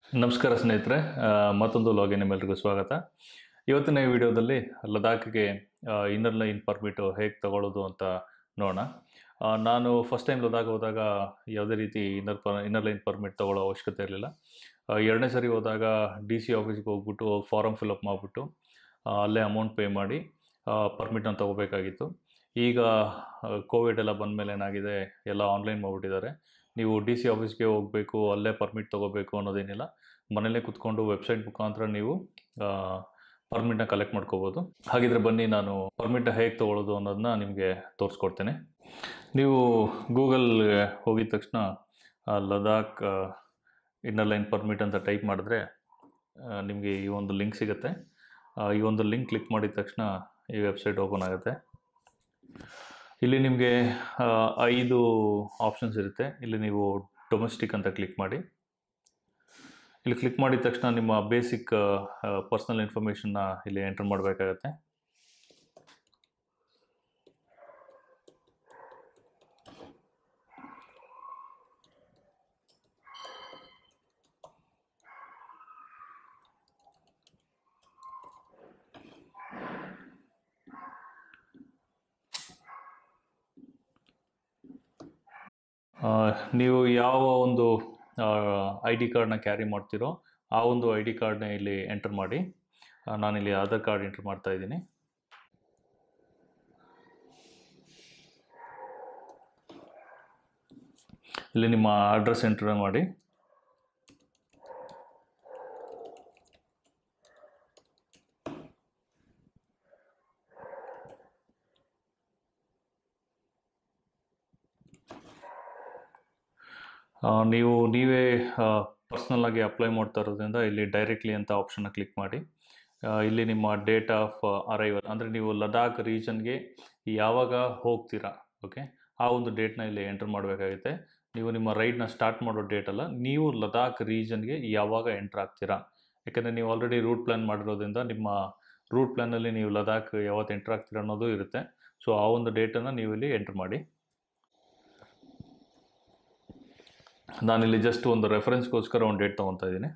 ನಮಸ್ಕಾರ ಸ್ನೇಹಿತರೆ ಆ, ಮತ್ತೊಂದು ಲಾಗೆ ನಿಮ್ಮೆಲ್ರಿಗೂ ಸ್ವಾಗತ ಇವತ್ತಿನ ಈ ವಿಡಿಯೋದಲ್ಲಿ ಲದಾಖ್ಗೆ ಇನ್ನರ್ ಲೈನ್ ಪರ್ಮಿಟ್ ಹೇಗೆ ತಗೊಳ್ಳೋದು ಅಂತ ನೋಡೋಣ ಆ, ನಾನು ಫಸ್ಟ್ ಟೈಮ್ ಲದಾಖ್ ಹೋದಾಗ ಯಾವುದೇ ರೀತಿ ಇನ್ನರ್ ಪ ಇನ್ನರ್ ಲೈನ್ ಪರ್ಮಿಟ್ ತಗೊಳ್ಳೋ ಅವಶ್ಯಕತೆ ಇರಲಿಲ್ಲ ಎರಡನೇ ಸರಿ ಹೋದಾಗ ಡಿ ಸಿ ಆಫೀಸ್ಗೆ ಹೋಗ್ಬಿಟ್ಟು ಫಾರಮ್ ಫಿಲಪ್ ಮಾಡಿಬಿಟ್ಟು ಅಲ್ಲೇ ಅಮೌಂಟ್ ಪೇ ಮಾಡಿ ಪರ್ಮಿಟ್ನ ತಗೋಬೇಕಾಗಿತ್ತು ಈಗ ಕೋವಿಡ್ ಎಲ್ಲ ಬಂದಮೇಲೆ ಏನಾಗಿದೆ ಎಲ್ಲ ಆನ್ಲೈನ್ ಮಾಡಿಬಿಟ್ಟಿದ್ದಾರೆ ನೀವು ಡಿ ಸಿ ಆಫೀಸ್ಗೆ ಹೋಗಬೇಕು ಅಲ್ಲೇ ಪರ್ಮಿಟ್ ತೊಗೋಬೇಕು ಅನ್ನೋದೇನಿಲ್ಲ ಮನೇಲೇ ಕುತ್ಕೊಂಡು ವೆಬ್ಸೈಟ್ ಮುಖಾಂತರ ನೀವು ಪರ್ಮಿಟ್ನ ಕಲೆಕ್ಟ್ ಮಾಡ್ಕೋಬೋದು ಹಾಗಿದ್ರೆ ಬನ್ನಿ ನಾನು ಪರ್ಮಿಟ್ ಹೇಗೆ ತೊಗೊಳ್ಳೋದು ಅನ್ನೋದನ್ನ ನಿಮಗೆ ತೋರಿಸ್ಕೊಡ್ತೇನೆ ನೀವು ಗೂಗಲ್ಗೆ ಹೋಗಿದ ತಕ್ಷಣ ಆ, ಲದಾಖ್ ಇನ್ನರ್ ಲೈನ್ ಪರ್ಮಿಟ್ ಅಂತ ಟೈಪ್ ಮಾಡಿದ್ರೆ ಆ, ನಿಮಗೆ ಈ ಒಂದು ಲಿಂಕ್ ಸಿಗುತ್ತೆ ಆ, ಈ ಒಂದು ಲಿಂಕ್ ಕ್ಲಿಕ್ ಮಾಡಿದ ತಕ್ಷಣ ಈ ವೆಬ್ಸೈಟ್ ಓಪನ್ ಆಗುತ್ತೆ ಇಲ್ಲಿ ನಿಮಗೆ ಐದು ಆಪ್ಷನ್ಸ್ ಇರುತ್ತೆ ಇಲ್ಲಿ ನೀವು ಡೊಮೆಸ್ಟಿಕ್ ಅಂತ ಕ್ಲಿಕ್ ಮಾಡಿ ಇಲ್ಲಿ ಕ್ಲಿಕ್ ಮಾಡಿದ ತಕ್ಷಣ ನಿಮ್ಮ ಬೇಸಿಕ್ ಪರ್ಸ್ನಲ್ ಇನ್ಫಾರ್ಮೇಷನ್ನ ಇಲ್ಲಿ ಎಂಟರ್ ಮಾಡಬೇಕಾಗತ್ತೆ ಆ, ನೀವು ಯಾವ ಒಂದು ಐ ಡಿ ಕಾರ್ಡ್ನ ಕ್ಯಾರಿ ಮಾಡ್ತೀರೋ ಆ ಒಂದು ಐ ಡಿ ಕಾರ್ಡ್ನ ಇಲ್ಲಿ ಎಂಟರ್ ಮಾಡಿ ಆ, ನಾನಿಲ್ಲಿ ಆಧಾರ್ ಕಾರ್ಡ್ ಎಂಟರ್ ಮಾಡ್ತಾ ಇದ್ದೀನಿ ಇಲ್ಲಿ ನಿಮ್ಮ ಅಡ್ರೆಸ್ ಎಂಟರ್ ಮಾಡಿ ಆ, ನೀವು ನೀವೇ ಪರ್ಸ್ನಲ್ ಆಗಿ ಅಪ್ಲೈ ಮಾಡ್ತಾ ಇರೋದ್ರಿಂದ ಇಲ್ಲಿ ಡೈರೆಕ್ಟ್ಲಿ ಅಂತ ಆಪ್ಷನ್ನ ಕ್ಲಿಕ್ ಮಾಡಿ ಆ, ಇಲ್ಲಿ ನಿಮ್ಮ ಡೇಟ್ ಆಫ್ ಅರೈವಲ್ ಅಂದರೆ ನೀವು ಲದಾಖ್ ರೀಜನ್ಗೆ ಯಾವಾಗ ಹೋಗ್ತೀರಾ ಓಕೆ ಆ ಒಂದು ಡೇಟ್ನ ಇಲ್ಲಿ ಎಂಟರ್ ಮಾಡಬೇಕಾಗುತ್ತೆ ನೀವು ನಿಮ್ಮ ರೈಡ್ನ ಸ್ಟಾರ್ಟ್ ಮಾಡೋ ಡೇಟ್ ಅಲ್ಲ ನೀವು ಲದಾಖ್ ರೀಜನ್ಗೆ ಯಾವಾಗ ಎಂಟ್ರ್ ಆಗ್ತೀರಾ ಯಾಕಂದರೆ ನೀವು ಆಲ್ರೆಡಿ ರೂಟ್ ಪ್ಲ್ಯಾನ್ ಮಾಡಿರೋದ್ರಿಂದ ನಿಮ್ಮ ರೂಟ್ ಪ್ಲ್ಯಾನಲ್ಲಿ ನೀವು ಲದಾಖ್ ಯಾವತ್ತು ಎಂಟ್ರ್ ಆಗ್ತೀರಾ ಅನ್ನೋದು ಇರುತ್ತೆ ಸೊ ಆ ಒಂದು ಡೇಟನ್ನು ನೀವು ಇಲ್ಲಿ ಎಂಟ್ರ್ ಮಾಡಿ ನಾನಿಲ್ಲಿ ಜಸ್ಟ್ ಒಂದು ರೆಫರೆನ್ಸ್ಗೋಸ್ಕರ ಒಂದು ಡೇಟ್ ತೊಗೊತಾ ಇದ್ದೀನಿ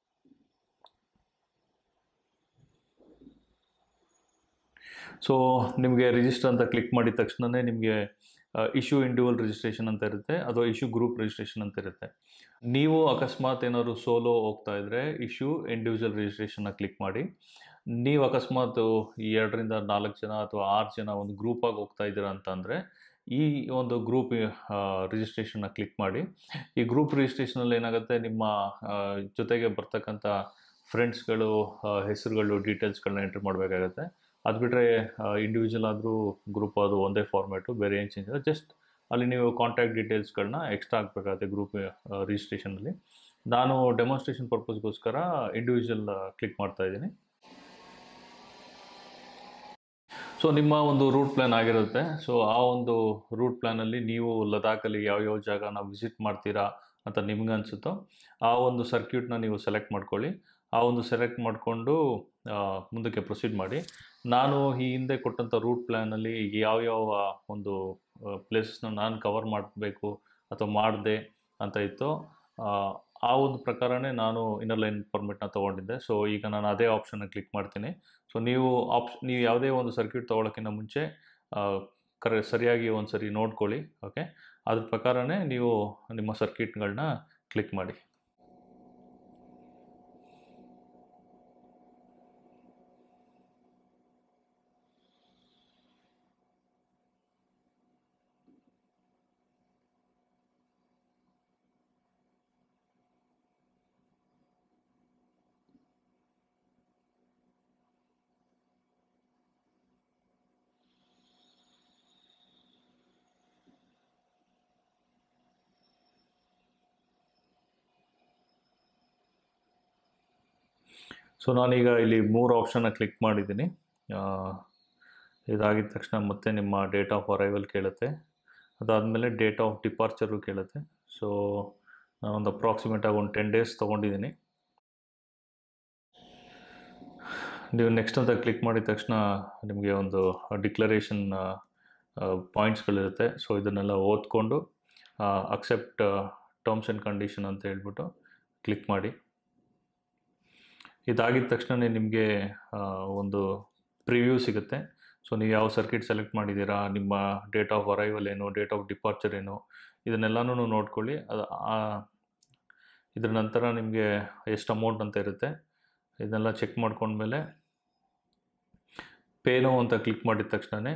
ಸೊ ನಿಮಗೆ ರಿಜಿಸ್ಟರ್ ಅಂತ ಕ್ಲಿಕ್ ಮಾಡಿದ ತಕ್ಷಣವೇ ನಿಮಗೆ ಇಶ್ಯೂ ಇಂಡಿವಿಜುವಲ್ ರಿಜಿಸ್ಟ್ರೇಷನ್ ಅಂತ ಇರುತ್ತೆ ಅಥವಾ ಇಶ್ಯೂ ಗ್ರೂಪ್ ರಿಜಿಸ್ಟ್ರೇಷನ್ ಅಂತ ಇರುತ್ತೆ ನೀವು ಅಕಸ್ಮಾತ್ ಏನಾದ್ರು ಸೋಲೋ ಹೋಗ್ತಾ ಇದ್ದರೆ ಇಶ್ಯೂ ಇಂಡಿವಿಜುವಲ್ ರಿಜಿಸ್ಟ್ರೇಷನ್ನ ಕ್ಲಿಕ್ ಮಾಡಿ ನೀವು ಅಕಸ್ಮಾತ್ ಎರಡರಿಂದ ನಾಲ್ಕು ಜನ ಅಥವಾ ಆರು ಜನ ಒಂದು ಗ್ರೂಪಾಗಿ ಹೋಗ್ತಾ ಇದ್ದೀರಾ ಅಂತಂದರೆ ಈ ಒಂದು ಗ್ರೂಪ್ ರಿಜಿಸ್ಟ್ರೇಷನ್ನ ಕ್ಲಿಕ್ ಮಾಡಿ ಈ ಗ್ರೂಪ್ ರಿಜಿಸ್ಟ್ರೇಷನಲ್ಲಿ ಏನಾಗುತ್ತೆ ನಿಮ್ಮ ಆ, ಜೊತೆಗೆ ಬರ್ತಕ್ಕಂಥ ಫ್ರೆಂಡ್ಸ್ಗಳು ಹೆಸರುಗಳು ಡೀಟೇಲ್ಸ್ಗಳನ್ನ ಎಂಟ್ರ್ ಮಾಡಬೇಕಾಗತ್ತೆ ಅದು ಬಿಟ್ಟರೆ ಇಂಡಿವಿಜುವಲ್ ಆದರೂ ಗ್ರೂಪ್ ಅದು ಒಂದೇ ಫಾರ್ಮ್ಯಾಟು ಬೇರೆ ಏನು ಚೇಂಜ್ ಇಲ್ಲ ಜಸ್ಟ್ ಅಲ್ಲಿ ನೀವು ಕಾಂಟ್ಯಾಕ್ಟ್ ಡೀಟೇಲ್ಸ್ಗಳನ್ನ ಎಕ್ಸ್ಟ್ರಾ ಹಾಕಬೇಕಾಗುತ್ತೆ ಗ್ರೂಪ್ ರಿಜಿಸ್ಟ್ರೇಷನಲ್ಲಿ ನಾನು ಡೆಮಾನ್ಸ್ಟ್ರೇಷನ್ ಪರ್ಪಸ್ಗೋಸ್ಕರ ಇಂಡಿವಿಜುವಲ್ ಕ್ಲಿಕ್ ಮಾಡ್ತಾ ಇದ್ದೀನಿ ಸೊ ನಿಮ್ಮ ಒಂದು ರೂಟ್ ಪ್ಲ್ಯಾನ್ ಆಗಿರುತ್ತೆ ಸೊ ಆ ಒಂದು ರೂಟ್ ಪ್ಲ್ಯಾನಲ್ಲಿ ನೀವು ಲದಾಖಲ್ಲಿ ಯಾವ್ಯಾವ ಜಾಗನ ವಿಸಿಟ್ ಮಾಡ್ತೀರಾ ಅಂತ ನಿಮ್ಗೆ ಅನಿಸುತ್ತೋ ಆ ಒಂದು ಸರ್ಕ್ಯೂಟ್ನ ನೀವು ಸೆಲೆಕ್ಟ್ ಮಾಡ್ಕೊಳ್ಳಿ ಆ ಒಂದು ಸೆಲೆಕ್ಟ್ ಮಾಡಿಕೊಂಡು ಮುಂದಕ್ಕೆ ಪ್ರೊಸೀಡ್ ಮಾಡಿ ನಾನು ಈ ಹಿಂದೆ ಕೊಟ್ಟಂಥ ರೂಟ್ ಪ್ಲ್ಯಾನಲ್ಲಿ ಯಾವ್ಯಾವ ಒಂದು ಪ್ಲೇಸಸ್ನ ನಾನು ಕವರ್ ಮಾಡಬೇಕು ಅಥವಾ ಮಾಡಿದೆ ಅಂತ ಇತ್ತು ಆ, ಆ ಒಂದು ಪ್ರಕಾರನೇ ನಾನು ಇನ್ನರ್ ಲೈನ್ ಪರ್ಮಿಟ್ನ ತೊಗೊಂಡಿದ್ದೆ ಸೊ ಈಗ ನಾನು ಅದೇ ಆಪ್ಷನ್ನ ಕ್ಲಿಕ್ ಮಾಡ್ತೀನಿ ಸೊ ನೀವು ಆಪ್ಷ್ ನೀವು ಯಾವುದೇ ಒಂದು ಸರ್ಕ್ಯೂಟ್ ತೊಗೊಳಕ್ಕಿಂತ ಮುಂಚೆ ಆ, ಕರೆ ಸರಿಯಾಗಿ ಒಂದು ಸರಿ ನೋಡ್ಕೊಳ್ಳಿ ಓಕೆ ಅದ್ರ ಪ್ರಕಾರನೇ ನೀವು ನಿಮ್ಮ ಸರ್ಕ್ಯೂಟ್ಗಳನ್ನ ಕ್ಲಿಕ್ ಮಾಡಿ ಸೊ ನಾನೀಗ ಇಲ್ಲಿ ಮೂರು ಆಪ್ಷನ್ನ ಕ್ಲಿಕ್ ಮಾಡಿದ್ದೀನಿ ಆ, ಇದಾಗಿದ ತಕ್ಷಣ ಮತ್ತೆ ನಿಮ್ಮ ಡೇಟ್ ಆಫ್ ಅರೈವಲ್ ಕೇಳುತ್ತೆ ಅದಾದಮೇಲೆ ಡೇಟ್ ಆಫ್ ಡಿಪಾರ್ಚರು ಕೇಳುತ್ತೆ ಸೊ ನಾನೊಂದು ಅಪ್ರಾಕ್ಸಿಮೇಟಾಗಿ ಒಂದು ಟೆನ್ ಡೇಸ್ ತೊಗೊಂಡಿದ್ದೀನಿ ನೀವು ನೆಕ್ಸ್ಟ್ ಅಂತ ಕ್ಲಿಕ್ ಮಾಡಿದ ತಕ್ಷಣ ನಿಮಗೆ ಒಂದು ಡಿಕ್ಲರೇಷನ್ ಪಾಯಿಂಟ್ಸ್ಗಳಿರುತ್ತೆ ಸೊ ಇದನ್ನೆಲ್ಲ ಓದ್ಕೊಂಡು ಅಕ್ಸೆಪ್ಟ್ ಟರ್ಮ್ಸ್ ಆ್ಯಂಡ್ ಕಂಡೀಷನ್ ಅಂತ ಹೇಳ್ಬಿಟ್ಟು ಕ್ಲಿಕ್ ಮಾಡಿ ಇದಾಗಿದ ತಕ್ಷಣ ನಿಮಗೆ ಒಂದು ಪ್ರಿವ್ಯೂ ಸಿಗುತ್ತೆ ಸೊ ನೀವು ಯಾವ ಸರ್ಕಿಟ್ ಸೆಲೆಕ್ಟ್ ಮಾಡಿದ್ದೀರಾ ನಿಮ್ಮ ಡೇಟ್ ಆಫ್ ಅರೈವಲ್ ಏನು ಡೇಟ್ ಆಫ್ ಡಿಪಾರ್ಚರ್ ಏನು ಇದನ್ನೆಲ್ಲನೂ ನೋಡ್ಕೊಳ್ಳಿ ಅದು ಆ- ಇದ್ರ ನಂತರ ನಿಮಗೆ ಎಷ್ಟು ಅಮೌಂಟ್ ಅಂತ ಇರುತ್ತೆ ಇದನ್ನೆಲ್ಲ ಚೆಕ್ ಮಾಡ್ಕೊಂಡ್ಮೇಲೆ ಪೇನೋ ಅಂತ ಕ್ಲಿಕ್ ಮಾಡಿದ ತಕ್ಷಣವೇ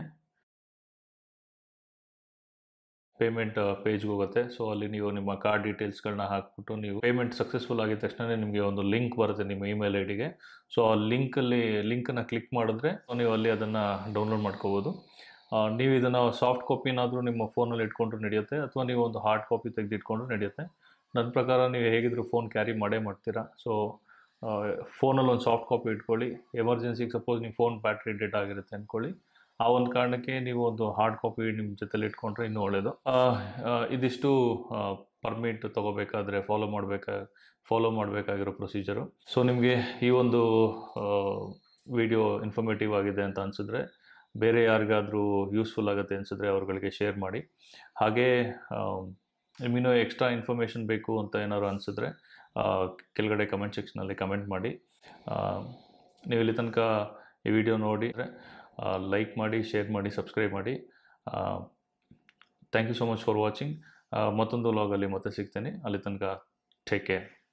ಪೇಮೆಂಟ್ ಪೇಜ್ಗೆ ಹೋಗುತ್ತೆ ಸೊ ಅಲ್ಲಿ ನೀವು ನಿಮ್ಮ ಕಾರ್ಡ್ ಡೀಟೇಲ್ಸ್ಗಳನ್ನ ಹಾಕ್ಬಿಟ್ಟು ನೀವು ಪೇಮೆಂಟ್ ಸಕ್ಸಸ್ಫುಲ್ ಆಗಿದ ತಕ್ಷಣ ನಿಮಗೆ ಒಂದು ಲಿಂಕ್ ಬರುತ್ತೆ ನಿಮ್ಮ ಇಮೇಲ್ ಐ ಡಿಗೆ ಸೊ ಆ ಲಿಂಕಲ್ಲಿ ಲಿಂಕನ್ನು ಕ್ಲಿಕ್ ಮಾಡಿದ್ರೆ ನೀವು ಅಲ್ಲಿ ಅದನ್ನು ಡೌನ್ಲೋಡ್ ಮಾಡ್ಕೋಬೋದು ಆ, ನೀವು ಇದನ್ನು ಸಾಫ್ಟ್ ಕಾಪಿನಾದರೂ ನಿಮ್ಮ ಫೋನಲ್ಲಿ ಇಟ್ಕೊಂಡ್ರು ನಡೆಯುತ್ತೆ ಅಥವಾ ನೀವು ಒಂದು ಹಾರ್ಡ್ ಕಾಪಿ ತೆಗೆದಿಟ್ಕೊಂಡ್ರು ನಡೆಯುತ್ತೆ ನನ್ನ ಪ್ರಕಾರ ನೀವು ಹೇಗಿದ್ರು ಫೋನ್ ಕ್ಯಾರಿ ಮಾಡೇ ಮಾಡ್ತೀರಾ ಸೊ ಫೋನಲ್ಲಿ ಒಂದು ಸಾಫ್ಟ್ ಕಾಪಿ ಇಟ್ಕೊಳ್ಳಿ ಎಮರ್ಜೆನ್ಸಿಗೆ ಸಪೋಸ್ ನಿಮ್ಮ ಫೋನ್ ಬ್ಯಾಟ್ರಿ ಡೆಡ್ ಆಗಿರುತ್ತೆ ಅಂದ್ಕೊಳ್ಳಿ ಆ ಒಂದು ಕಾರಣಕ್ಕೆ ನೀವು ಒಂದು ಹಾರ್ಡ್ ಕಾಪಿ ನಿಮ್ಮ ಜೊತೆಲಿ ಇಟ್ಕೊಂಡ್ರೆ ಇನ್ನೂ ಒಳ್ಳೆಯದು ಆ, ಆ, ಇದಿಷ್ಟು ಪರ್ಮಿಟ್ ತೊಗೋಬೇಕಾದ್ರೆ ಫಾಲೋ ಮಾಡಬೇಕಾ ಫಾಲೋ ಮಾಡಬೇಕಾಗಿರೋ ಪ್ರೊಸೀಜರು ಸೊ ನಿಮಗೆ ಈ ಒಂದು ವಿಡಿಯೋ ಇನ್ಫಾರ್ಮೇಟಿವ್ ಆಗಿದೆ ಅಂತ ಅನಿಸಿದ್ರೆ ಬೇರೆ ಯಾರಿಗಾದರೂ ಯೂಸ್ಫುಲ್ ಆಗುತ್ತೆ ಅನಿಸಿದ್ರೆ ಅವ್ರುಗಳಿಗೆ ಶೇರ್ ಮಾಡಿ ಹಾಗೇ ಇನ್ನೂ ಎಕ್ಸ್ಟ್ರಾ ಇನ್ಫಾರ್ಮೇಷನ್ ಬೇಕು ಅಂತ ಏನಾದ್ರು ಅನಿಸಿದ್ರೆ ಕೆಳಗಡೆ ಕಮೆಂಟ್ ಸೆಕ್ಷನಲ್ಲಿ ಕಮೆಂಟ್ ಮಾಡಿ ಆ, ನೀವು ಇಲ್ಲಿ ತನಕ ಈ ವಿಡಿಯೋ ನೋಡಿದರೆ ಲೈಕ್ ಮಾಡಿ ಶೇರ್ ಮಾಡಿ ಸಬ್ಸ್ಕ್ರೈಬ್ ಮಾಡಿ thank you so much for watching ಮತ್ತೊಂದು ಲಾಗಲ್ಲಿ ಮತ್ತೆ ಸಿಗ್ತೀನಿ ಅಲ್ಲಿ ತನಕ ಟೇಕ್ ಕೇರ್